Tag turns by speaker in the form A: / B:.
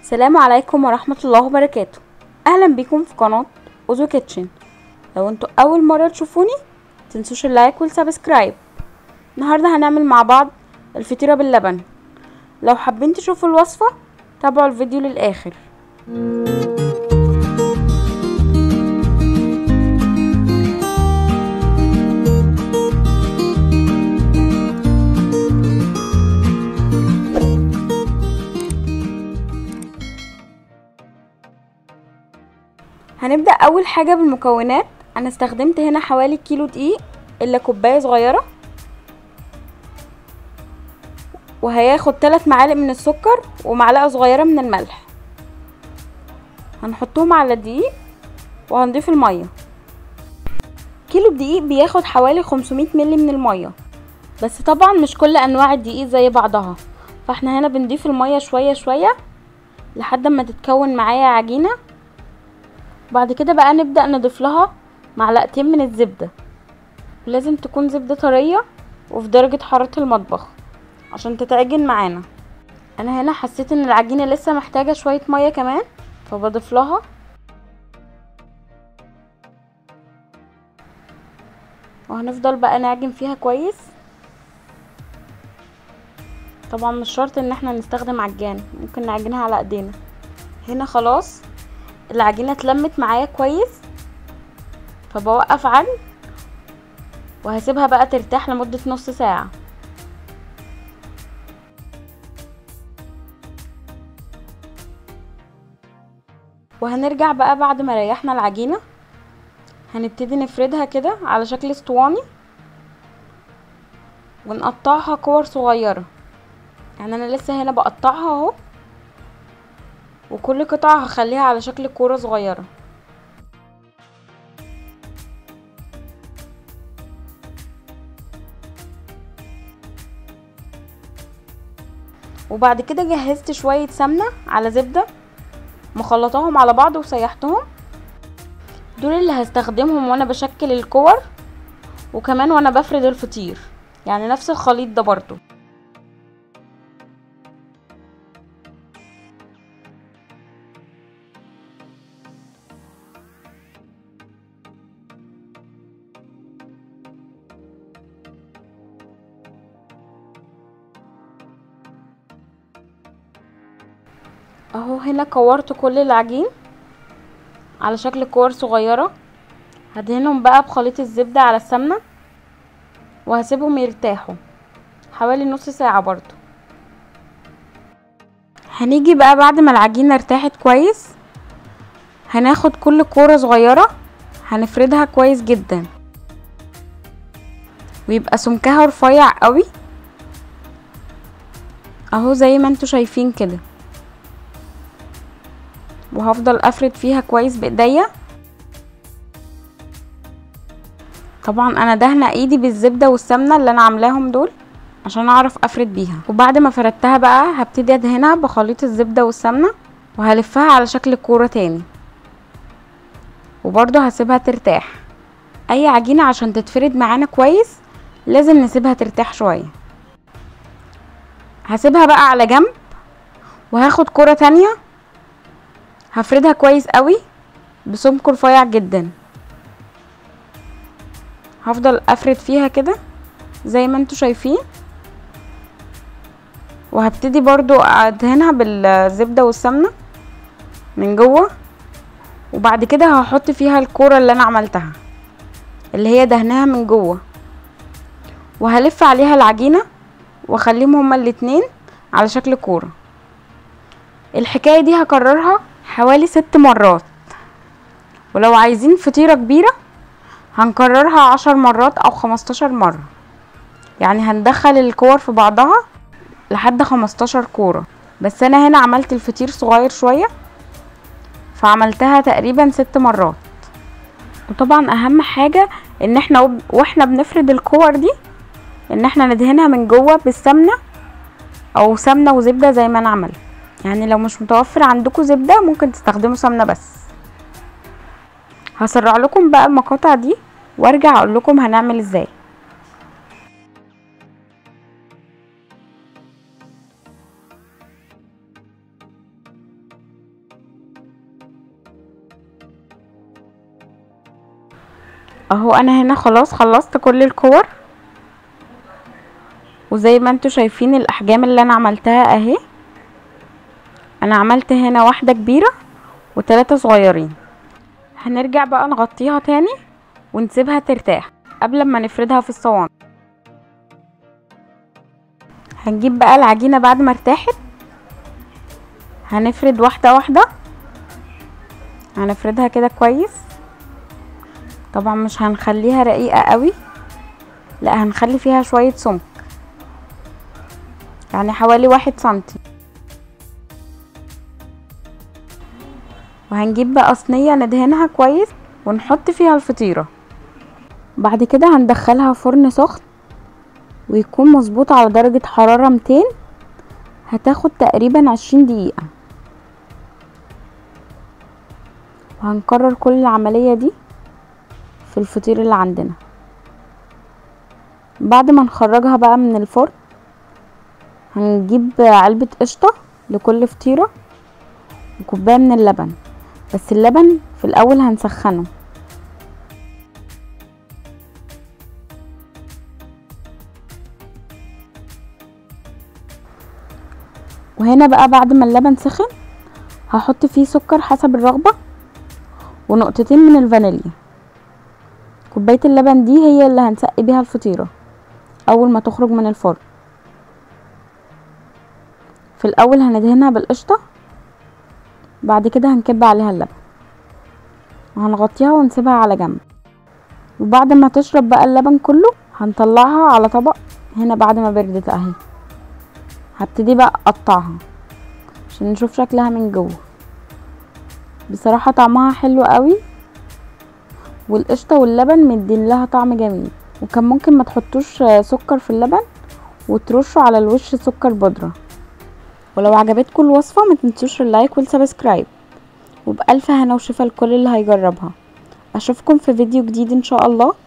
A: السلام عليكم ورحمة الله وبركاته اهلا بيكم في قناة اوزو كيتشن لو انتوا اول مرة تشوفوني تنسوش اللايك والسبسكرايب النهاردة هنعمل مع بعض الفطيرة باللبن لو حابين تشوفوا الوصفة تابعوا الفيديو للاخر هنبدأ أول حاجة بالمكونات أنا استخدمت هنا حوالي كيلو دقيق إلا كوباية صغيرة وهياخد تلات معالق من السكر ومعلقة صغيرة من الملح هنحطهم على الدقيق وهنضيف المية كيلو الدقيق بياخد حوالي 500 ملي من المية بس طبعا مش كل أنواع الدقيق زي بعضها فاحنا هنا بنضيف المية شوية شوية لحد ما تتكون معايا عجينة بعد كده بقى نبدأ نضيف لها معلقتين من الزبدة لازم تكون زبدة طرية وفي درجة حرارة المطبخ عشان تتعجن معانا انا هنا حسيت ان العجينة لسه محتاجة شوية مية كمان فبضيف لها وهنفضل بقى نعجن فيها كويس طبعا مش شرط ان احنا نستخدم عجان ممكن نعجنها على ايدينا هنا خلاص العجينة اتلمت معايا كويس فبوقف عجن وهسيبها بقى ترتاح لمدة نص ساعة وهنرجع بقى بعد ما ريحنا العجينة هنبتدي نفردها كده على شكل اسطواني ونقطعها كور صغيرة يعني انا لسه هنا بقطعها اهو وكل قطعة هخليها على شكل كورة صغيرة وبعد كده جهزت شوية سمنة على زبدة مخلطاهم على بعض وسيحتهم دول اللي هستخدمهم وانا بشكل الكور وكمان وانا بفرد الفطير يعني نفس الخليط ده برضو اهو هنا كورت كل العجين على شكل كور صغيرة هدهنهم بقى بخليط الزبدة على السمنة وهسيبهم يرتاحوا حوالي نص ساعة برضو هنيجي بقى بعد ما العجينة ارتاحت كويس هناخد كل كورة صغيرة هنفردها كويس جدا ويبقى سمكها رفيع قوي اهو زي ما انتوا شايفين كده وهفضل افرد فيها كويس بايديا طبعا انا دهنه ايدي بالزبده والسمنه اللي انا عاملاهم دول عشان اعرف افرد بيها وبعد ما فردتها بقى هبتدي ادهنها بخليط الزبده والسمنه وهلفها على شكل كوره تاني وبرضه هسيبها ترتاح اي عجينه عشان تتفرد معانا كويس لازم نسيبها ترتاح شويه هسيبها بقى على جنب وهاخد كوره تانية هفردها كويس قوي بسمك رفيع جدا هفضل افرد فيها كده زي ما انتوا شايفين وهبتدي برضو ادهنها بالزبدة والسمنة من جوه وبعد كده هحط فيها الكورة اللي انا عملتها اللي هي دهنها من جوه وهلف عليها العجينة واخليهم هما الاتنين على شكل كورة الحكاية دي هكررها حوالي ست مرات ولو عايزين فطيرة كبيرة هنكررها عشر مرات او خمستاشر مرة يعني هندخل الكور في بعضها لحد خمستاشر كورة بس انا هنا عملت الفطير صغير شوية فعملتها تقريبا ست مرات وطبعا اهم حاجة ان احنا واحنا بنفرد الكور دي ان احنا ندهنها من جوه بالسمنة او سمنة وزبدة زي ما انا عملت يعني لو مش متوفر عندكم زبدة ممكن تستخدموا سمنة بس هسرع لكم بقى المقاطع دي وارجع اقول لكم هنعمل ازاي اهو انا هنا خلاص خلصت كل الكور وزي ما انتوا شايفين الاحجام اللي انا عملتها اهي انا عملت هنا واحدة كبيرة وتلاتة صغيرين هنرجع بقى نغطيها تاني ونسيبها ترتاح قبل ما نفردها في الصواني هنجيب بقى العجينة بعد ما ارتاحت هنفرد واحدة واحدة هنفردها كده كويس طبعا مش هنخليها رقيقة قوي لا هنخلي فيها شوية سمك يعني حوالي واحد سنتي وهنجيب بقى صينية ندهنها كويس ونحط فيها الفطيرة بعد كده هندخلها فرن سخن ويكون مظبوط على درجة حرارة 200 هتاخد تقريبا عشرين دقيقة وهنكرر كل العملية دي في الفطير اللي عندنا بعد ما نخرجها بقى من الفرن هنجيب علبة قشطة لكل فطيرة وكوباية من اللبن بس اللبن في الأول هنسخنه وهنا بقى بعد ما اللبن سخن هحط فيه سكر حسب الرغبة ونقطتين من الفانيليا كوباية اللبن دي هي اللي هنسقي بيها الفطيرة أول ما تخرج من الفرن في الأول هندهنها بالقشطة بعد كده هنكب عليها اللبن وهنغطيها ونسيبها على جنب وبعد ما تشرب بقى اللبن كله هنطلعها على طبق هنا بعد ما بردت اهي هبتدي بقى اقطعها عشان نشوف شكلها من جوه بصراحة طعمها حلو قوي والقشطة واللبن مدين لها طعم جميل وكان ممكن ما تحطوش سكر في اللبن وترشوا على الوش سكر بودرة ولو عجبتكم الوصفة ما تنسوش اللايك والسبسكرايب وبألف هنا وشفا لكل اللي هيجربها اشوفكم في فيديو جديد ان شاء الله